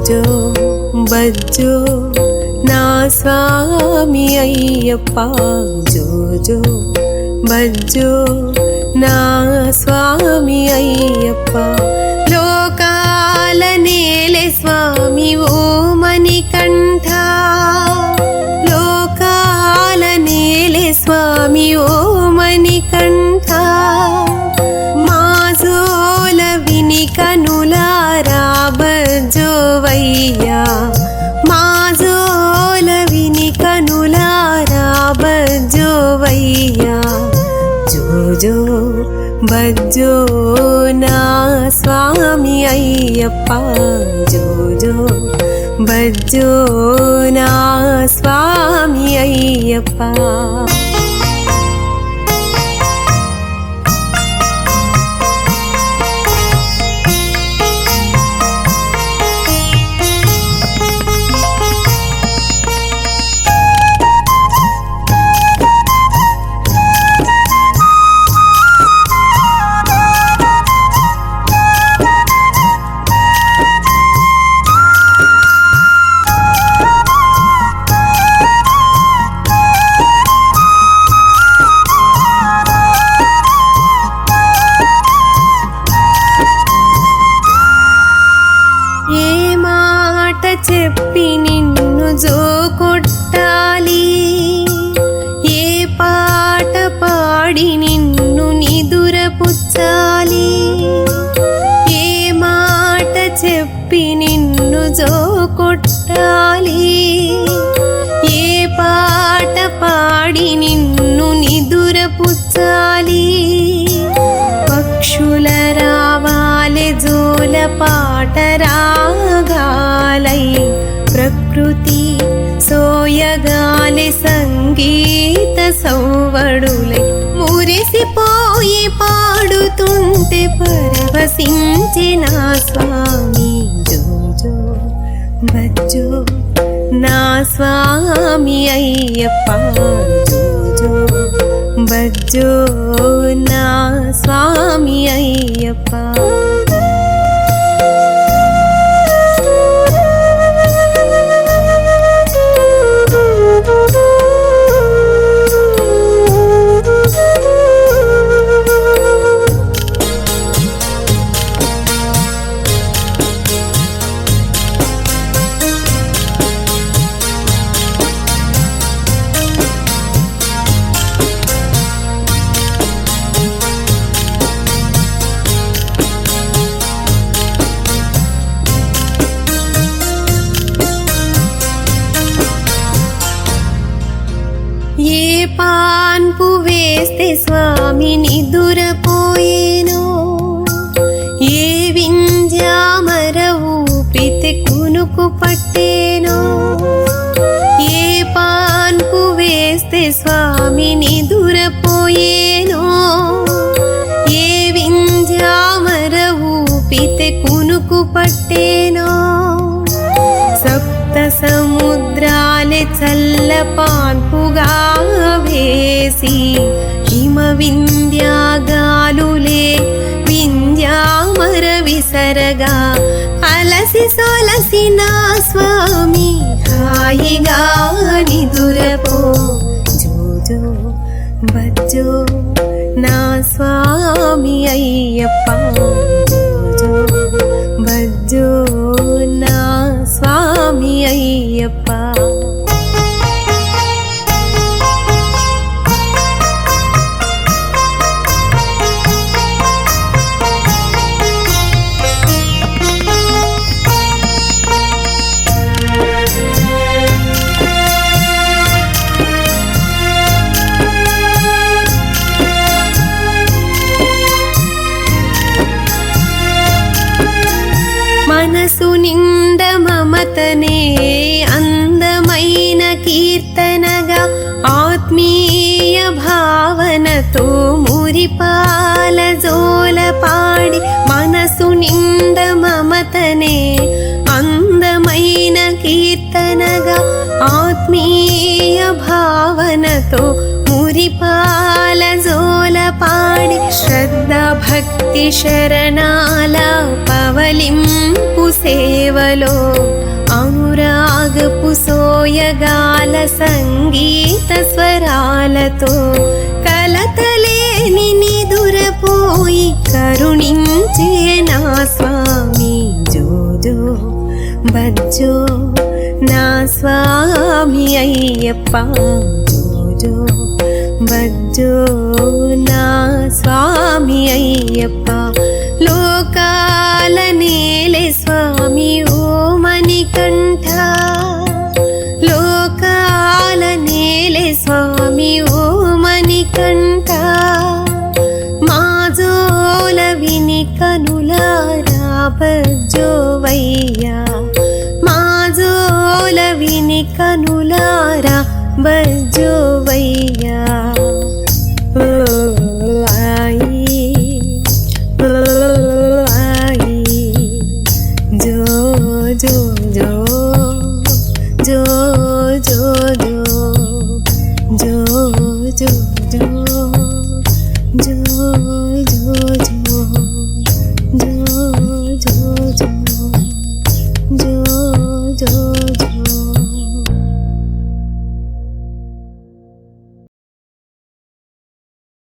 జోజో బజ్జో నా స్వామి అయ్యప్ప జోజో బజ్జో నా స్వామి అయ్యప్ప లోకాల నేలే స్వామి ఓ మణికంఠ లోకాల నేలే స్వామి ఓ మణికంఠ మాజోల విని కనులారా బజ్జోవయ్యా మాజోల విని కనులారా బజ్జోవయ్యా జోజో బజ్జో నా స్వామి అయ్యప్ప జోజో బజ్జో నా స్వామి అయ్యప్ప ఏ మాట చెప్పి నిన్ను జో కొట్టాలి ఏ పాట పాడి నిన్ను నిదురపుచ్చాలి ఏ మాట చెప్పి నిన్ను జో కొట్టాలి ఏ పాట పాడి నిన్ను నిదురపుచ్చాలి పక్షుల రావాలె జోల పాట రాగాలై ప్రకృతి సోయగాలి సంగీత సౌవడులై మురిసిపోయి పాడుతుంటే పరవశించిన స్వామి జోజో బజ్జో నా స్వామి అయ్యప్ప జోజో బజ్జో నా స్వామి అయ్యప్ప ఏ పాన్పు వేస్తే స్వామి నిదురపోయేను ఏ వింజామర ఊపితే కునుకు పట్టేను ఏ పాన్పు వేస్తే స్వామి నిదురపోయేను ఏ వింజామర ఊపితే కునుకు పట్టేనో సప్త సముద్రాలే చల్ల పాన్పుగా వేసి హిమ వింధ్యాగాలులే వింధ్యామర విసరగా అలసి సొలసి నా స్వామి హాయిగా నిదురపో జోజో బజ్జో నా స్వామి అయ్యప్ప జోజో బజ్జో నా స్వామి అయ్యప్ప మనసు నిండ మమతనే అందమైన కీర్తనగా ఆత్మీయ భావనతో మురిపాల జోల పాడి మనసు నిండ మమతనే అందమైన కీర్తనగా ఆత్మీయ భావనతో మురిపాల జోల పాడి శ్రద్ధ భక్తి శరణాల పవలింపు సేవలో సోయగాల సంగీత స్వరాలతో కలతలేని నిదురపోయి కరుణించే నా స్వామి జోజో బజ్జో నా స్వామి అయ్యప్ప జోజో బజ్జో నా స్వామి అయ్యప్ప లోకాల నేలే స్వామి ఓ మణికంఠ లోకాల నేలే స్వామి ఓ మణికంఠ మాజోల విని కనులారా బజ్జోవయ్యా మాజోల విని కనులారా బజ్జోవయ్యా ఓ ఆయి ఓ ఆయి జో జో జో జో జో జో